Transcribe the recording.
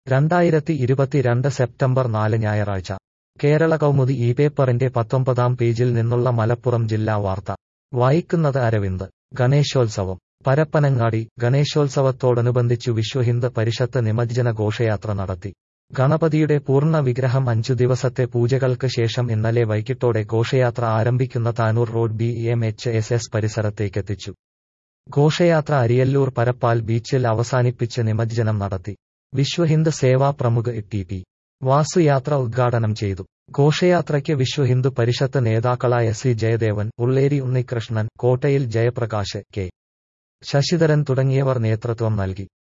രണ്ടായിരത്തി ഇരുപത്തിരണ്ട് സെപ്റ്റംബർ നാല് ഞായറാഴ്ച കേരള കൗമുദി ഈ പേപ്പറിന്റെ പത്തൊമ്പതാം പേജിൽ നിന്നുള്ള മലപ്പുറം ജില്ലാ വാർത്ത വായിക്കുന്നത് അരവിന്ദ് ഗണേശോത്സവം പരപ്പനങ്ങാടി ഗണേശോത്സവത്തോടനുബന്ധിച്ചു വിശ്വഹിന്ദ് പരിഷത്ത് നിമജ്ജന ഘോഷയാത്ര നടത്തി ഗണപതിയുടെ പൂർണ്ണ വിഗ്രഹം അഞ്ചു ദിവസത്തെ പൂജകൾക്ക് ശേഷം ഇന്നലെ വൈകിട്ടോടെ ഘോഷയാത്ര ആരംഭിക്കുന്ന Tanur road B M H S S പരിസരത്തേക്കെത്തിച്ചു ഘോഷയാത്ര അരിയല്ലൂർ പരപ്പാൽ ബീച്ചിൽ അവസാനിപ്പിച്ച് നിമജ്ജനം നടത്തി വിശ്വഹിന്ദ് സേവാ പ്രമുഖ് ടി പി വാസുയാത്ര ഉദ്ഘാടനം ചെയ്തു ഘോഷയാത്രയ്ക്ക് വിശ്വഹിന്ദു പരിഷത്ത് നേതാക്കളായ സി ജയദേവൻ ഉള്ളേരി ഉണ്ണികൃഷ്ണൻ കോട്ടയിൽ ജയപ്രകാശ് കെ ശശിധരൻ തുടങ്ങിയവർ നേതൃത്വം നൽകി